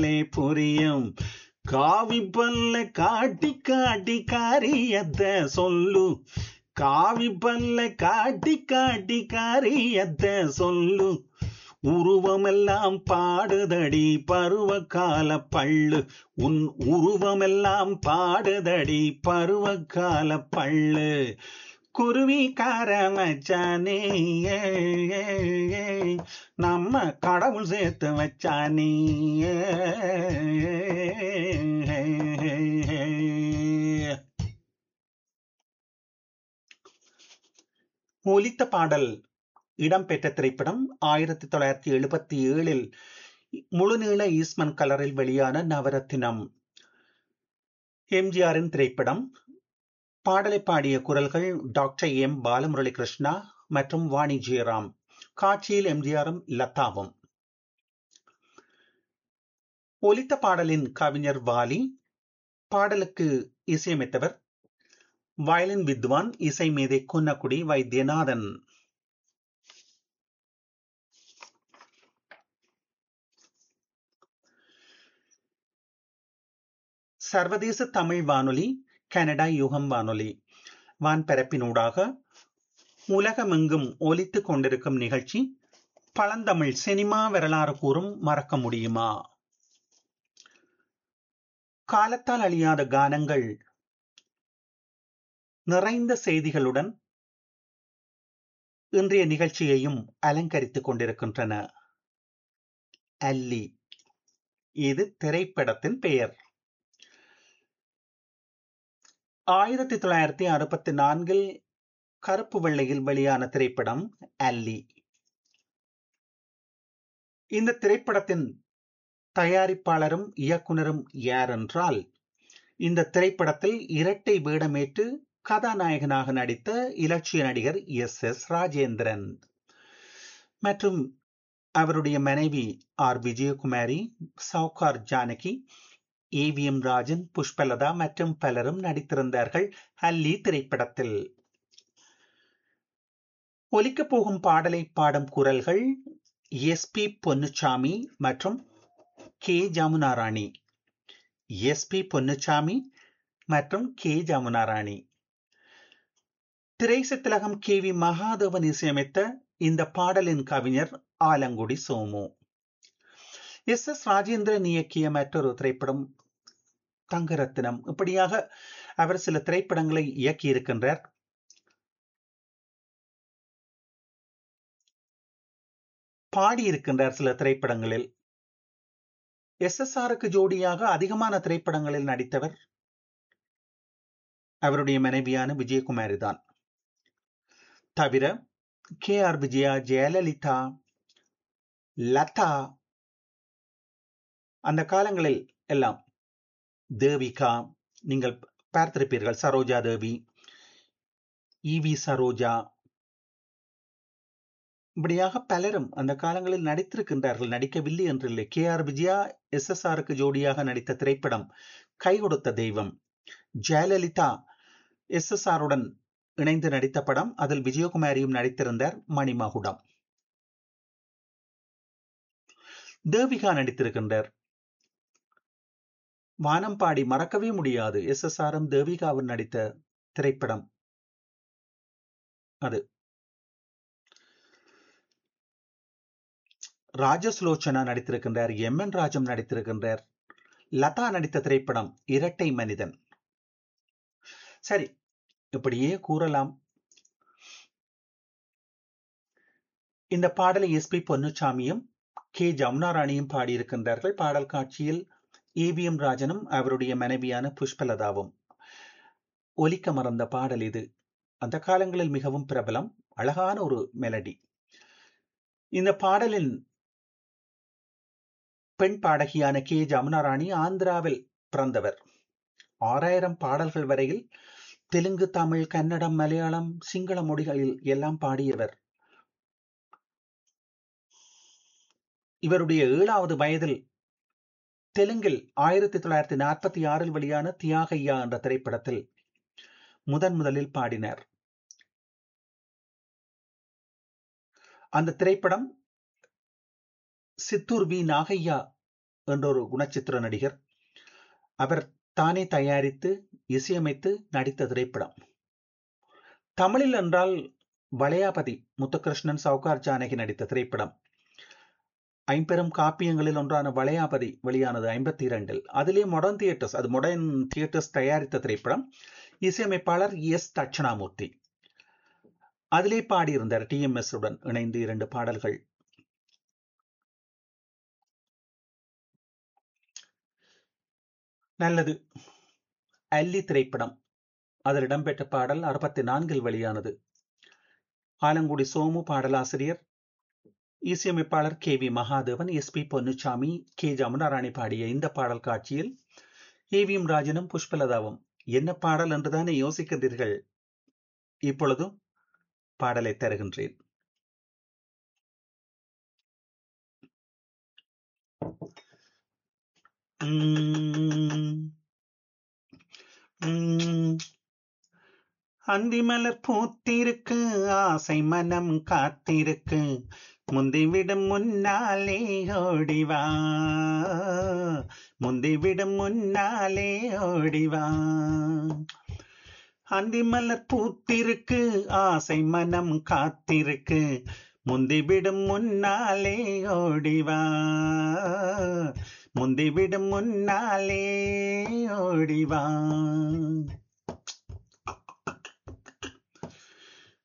புரியும் காவி பல்ல காட்டி காட்டி காரியத்த சொல்லு காவி பல்ல காட்டி காட்டி காரியத்த சொல்லு உருவமெல்லாம் பாடுதடி பருவ கால பள்ளு உன் உருவமெல்லாம் பாடுதடி பருவ கால பள்ளு குருவி மச்சானே ஏ, ஏ, ஏ, நம்ம கடவுள் சேர்த்து வச்சானே ஏ, ஏ, ஏ. ஒலித்த பாடல் இடம்பெற்ற திரைப்படம் ஆயிரத்தி தொள்ளாயிரத்தி எழுபத்தி ஏழில் முழுநீள ஈஸ்மன் கலரில் வெளியான நவரத்தினம் எம்ஜிஆரின் திரைப்படம் பாடலை பாடிய குரல்கள் டாக்டர் எம் பாலமுரளி கிருஷ்ணா மற்றும் வாணி ஜெயராம் காட்சியில் எம்ஜிஆரும் லதாவும் ஒலித்த பாடலின் கவிஞர் வாலி பாடலுக்கு இசையமைத்தவர் வயலின் வித்வான் இசை மேதை குன்னக்குடி வைத்தியநாதன் சர்வதேச தமிழ் வானொலி கனடா யுகம் வானொலி வான்பரப்பினூடாக உலகமெங்கும் ஒலித்துக் கொண்டிருக்கும் நிகழ்ச்சி பழந்தமிழ் சினிமா வரலாறு கூறும் மறக்க முடியுமா காலத்தால் அழியாத கானங்கள் நிறைந்த செய்திகளுடன் இன்றைய நிகழ்ச்சியையும் அலங்கரித்துக் கொண்டிருக்கின்றன அல்லி இது திரைப்படத்தின் பெயர் ஆயிரத்தி தொள்ளாயிரத்தி அறுபத்தி நான்கில் கருப்பு வெள்ளையில் வெளியான திரைப்படம் அல்லி இந்த திரைப்படத்தின் தயாரிப்பாளரும் இயக்குனரும் யார் என்றால் இந்த திரைப்படத்தில் இரட்டை வேடமேற்று கதாநாயகனாக நடித்த இலட்சிய நடிகர் எஸ் எஸ் ராஜேந்திரன் மற்றும் அவருடைய மனைவி ஆர் விஜயகுமாரி சவுகார் ஜானகி ஏவிஎம் ராஜன் புஷ்பலதா மற்றும் பலரும் நடித்திருந்தார்கள் அல்லி திரைப்படத்தில் ஒலிக்கப் போகும் பாடலை பாடும் குரல்கள் எஸ் பி பொன்னுச்சாமி மற்றும் K Jamunarani S P Ponnuswamy மற்றும் கே ஜமுனாராணி திரைசத்திலகம் கே வி மகாதேவன் இசையமைத்த இந்த பாடலின் கவிஞர் ஆலங்குடி சோமு எஸ் எஸ் ராஜேந்திரன் இயக்கிய மற்றொரு திரைப்படம் தங்கரத்தினம் இப்படியாக அவர் சில திரைப்படங்களை இயக்கி இருக்கின்றார் பாடியிருக்கின்றார் சில திரைப்படங்களில் எஸ் எஸ் ஆருக்கு ஜோடியாக அதிகமான திரைப்படங்களில் நடித்தவர் அவருடைய மனைவியான விஜயகுமாரி தான் தவிர கே ஆர் விஜயா ஜெயலலிதா லதா அந்த காலங்களில் எல்லாம் தேவிகா நீங்கள் பார்த்திருப்பீர்கள் சரோஜா தேவி இவி சரோஜா இப்படியாக பலரும் அந்த காலங்களில் நடித்திருக்கின்றார்கள் நடிக்கவில்லை என்றில்லை K R Vijaya S S ஆருக்கு ஜோடியாக நடித்த திரைப்படம் கை கொடுத்த தெய்வம் ஜெயலலிதா எஸ் எஸ் ஆருடன் இணைந்து நடித்த படம் அதில் விஜயகுமாரியும் நடித்திருந்தார் மணிமகுடம் தேவிகா நடித்திருக்கின்றார் வானம்பாடி மறக்கவே முடியாது எஸ் எஸ் ஆரும் தேவிகாவும் நடித்த திரைப்படம் அது ராஜஸ்லோச்சனா நடித்திருக்கின்றார் எம் என் ராஜம் நடித்திருக்கின்றார் லதா நடித்த திரைப்படம் இரட்டை மனிதன் சரி இப்படியே கூறலாம் இந்த பாடலை எஸ் பி பொன்னுச்சாமியும் கே ஜமுனாராணியும் பாடியிருக்கின்றார்கள் பாடல் காட்சியில் ஏவிஎம் ராஜனும் அவருடைய மனைவியான புஷ்பலதாவும் ஒலிக்க மறந்த பாடல் இது அந்த காலங்களில் மிகவும் பிரபலம் அழகான ஒரு மெலடி இந்த பாடலின் பெண் பாடகியான கே ஜமுனாராணி ஆந்திராவில் பிறந்தவர் ஆறாயிரம் பாடல்கள் வரையில் தெலுங்கு தமிழ் கன்னடம் மலையாளம் சிங்கள மொழிகளில் எல்லாம் பாடியவர் இவருடைய ஏழாவது வயதில் தெலுங்கில் ஆயிரத்தி தொள்ளாயிரத்தி நாற்பத்தி ஆறில் வெளியான தியாகையா என்ற திரைப்படத்தில் முதன் முதலில் பாடினார் அந்த திரைப்படம் சித்தூர் வி நாகையா என்ற ஒரு குணச்சித்திர நடிகர் அவர் தானே தயாரித்து இசையமைத்து நடித்த திரைப்படம் தமிழில் என்றால் வளையாபதி முத்துகிருஷ்ணன் சவுகார் ஜானகி நடித்த திரைப்படம் ஐம்பெரும் காப்பியங்களில் ஒன்றான வளையாபதி வெளியானது ஐம்பத்தி இரண்டில் அதிலே மொடர்ன் தியேட்டர்ஸ் அது மொடர்ன் தியேட்டர்ஸ் தயாரித்த திரைப்படம் இசையமைப்பாளர் எஸ் தட்சணாமூர்த்தி அதிலே பாடியிருந்தார் டி எம் எஸ் உடன் இணைந்து இரண்டு பாடல்கள் நல்லது அல்லி திரைப்படம் அதில் இடம்பெற்ற பாடல் அறுபத்தி நான்கில் வெளியானது ஆலங்குடி சோமு பாடலாசிரியர் இசையமைப்பாளர் K V Mahadevan S P Ponnuswamy K Jamunarani பாடிய இந்த பாடல் காட்சியில் ஏவிஎம் ராஜனும் புஷ்பலதாவும் என்ன பாடல் என்றுதானே யோசிக்கின்றீர்கள் இப்பொழுதும் பாடலை தருகின்றேன் அந்திமலர் பூத்திருக்கு ஆசை மனம் காத்திருக்கு முந்திவிடும் முன்னாலே ஓடிவா முந்திவிடும் முன்னாலே ஓடிவா அந்திமலர் பூத்திருக்கு ஆசை மனம் காத்திருக்கு முந்திவிடும் முன்னாலே ஓடிவா முந்திவிடும் முன்னாலே ஓடிவா